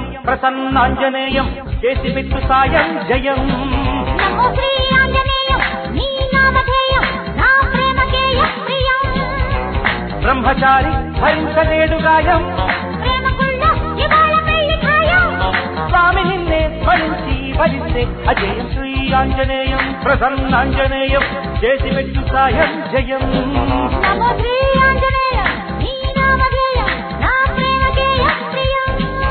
ఆంజనేయం ప్రసన్నాంజనేయం చేసి పెట్టు సాయం జయం నమో శ్రీ ఆంజనేయం నీ నామధేయం నా ప్రేమకేయం ప్రియం బ్రహ్మచారి భరించలేడు గాయం ప్రేమకుళ్ళ ఇవాళ పెళ్లి ఖాయం స్వామి నిన్నే స్మరించి భరిస్తే అజయం శ్రీ ఆంజనేయం ప్రసన్నాంజనేయం చేసి పెట్టు సాయం జయం నమో శ్రీ ఆంజనేయం నీ నామధేయం నా ప్రేమకేయం ప్రియం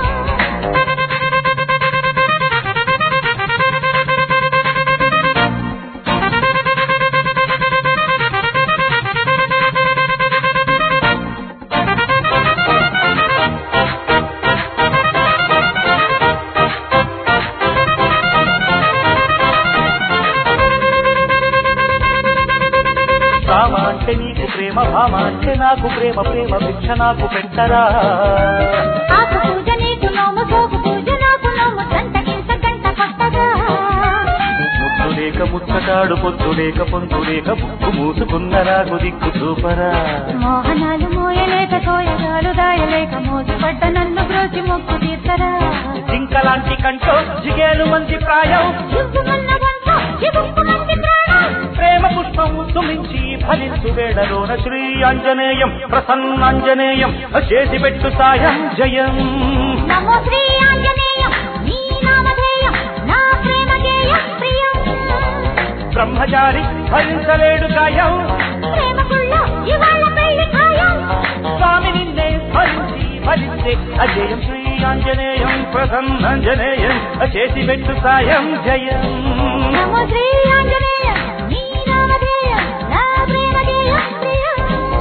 రామ అంటే నీకు ప్రేమ భామ అంటే నాకు ప్రేమ ప్రేమ భిక్ష నాకు పెట్టరా ఆకు పూజ నీకు నోము సోకు పూజ నాకు నోము గంట గింట గంట కొట్టగా ముద్దు లేక ముచ్చటాడు పొద్దు లేక పొందు లేక ముక్కు మూసుకున్న నాకు దిక్కు చూపరా మోహనాలు మోయలేక తోయగాలు దాయలేక మోసపడ్డ నన్ను బ్రోచి మొక్కు తీర్చరా జింకలాంటి కంటో జిగేలు మంది ప్రాయం యుద్ధమన్న వంట ఇదుక్కుమంది ప్రాణం ప్రేమ పుష్పం సుమించి ఫలించు వేళలోన శ్రీ ఆంజనేయం ప్రసన్నాంజనేయం చేసి పెట్టు సాయం జయం నమో శ్రీ ఆంజనేయం నీ నామధేయం నా ప్రేమగేయం ప్రియం బ్రహ్మచారి భరించలేడు గాయం ప్రేమకుళ్ళ ఇవాళ పెళ్లి ఖాయం స్వామి నిన్నే స్మరించి ఫలిస్తే అజయం శ్రీ ఆంజనేయం ప్రసన్నాంజనేయం చేసి పెట్టు సాయం జయం నమో శ్రీ ఆంజనేయం నీ నామధేయం నా ప్రేమగేయం ప్రియం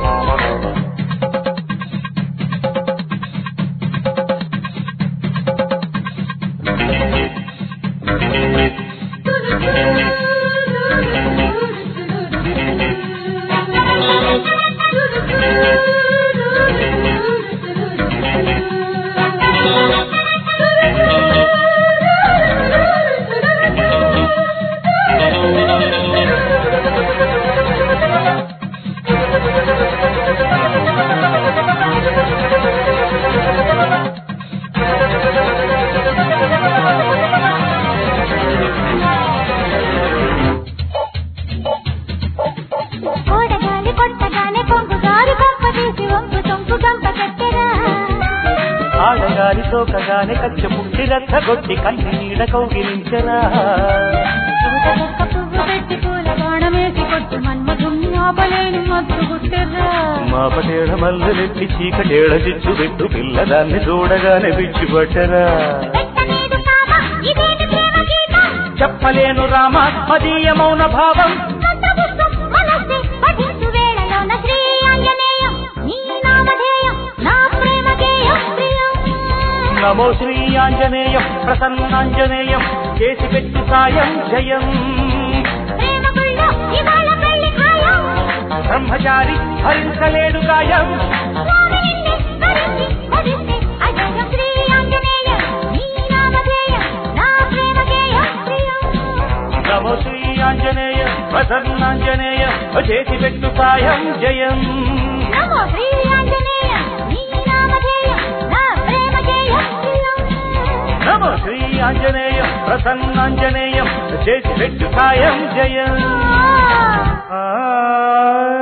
కోడగాలి కొట్టగానే కొంగు గారు గంప తీసి వంపు సొంపు గంప కట్టెరా ఆడగాలి సోకగానే కచ్చ పుట్టి రచ్చగొట్టి కన్ని నీడ కౌగిలించరా పూటకొక్క పువ్వు పెట్టి పూల బాణమేసి కొట్టి మన్మధుణ్ణి ఆపలేని మత్తు గుట్టెర్రా మా పటేడ మల్లెలెట్టి చీకటేడ చిచ్చు పెట్టు పిల్లదాన్ని చూడగానే విచ్చిపట్టరా పెట్టలేదు కామ ఇదేమి ప్రేమ గీతం చెప్పలేను రామ మదీయ మౌన భావం మంత్రపుష్పం మనస్సే పఠించు వేళలోన శ్రీ ఆంజనేయం నీ నామధేయం నా ప్రేమ గేయం ప్రియం నమో శ్రీ ఆంజనేయం ప్రసన్నాంజనేయం చేసి పెట్టు సాయం జయం ప్రేమకుళ్ళ ఇవాళ పెళ్లి ఖాయం బ్రహ్మచారి భరించలేడు గాయం స్వామి నిన్నే స్మరించి భజిస్తే అజయం శ్రీ ఆంజనేయం నీ నామధేయం నా ప్రేమ గేయం ప్రియం నమో శ్రీ ఆంజనేయం ప్రసన్నాంజనేయం చేసి పెట్టు సాయం జయం నమో శ్రీ ఆంజనేయం నీ నామధేయం నా ప్రేమ గేయం ప్రియం నమో శ్రీ ఆంజనేయం ప్రసన్నాంజనేయం చేసి పెట్టు సాయం జయం ఆ ఆ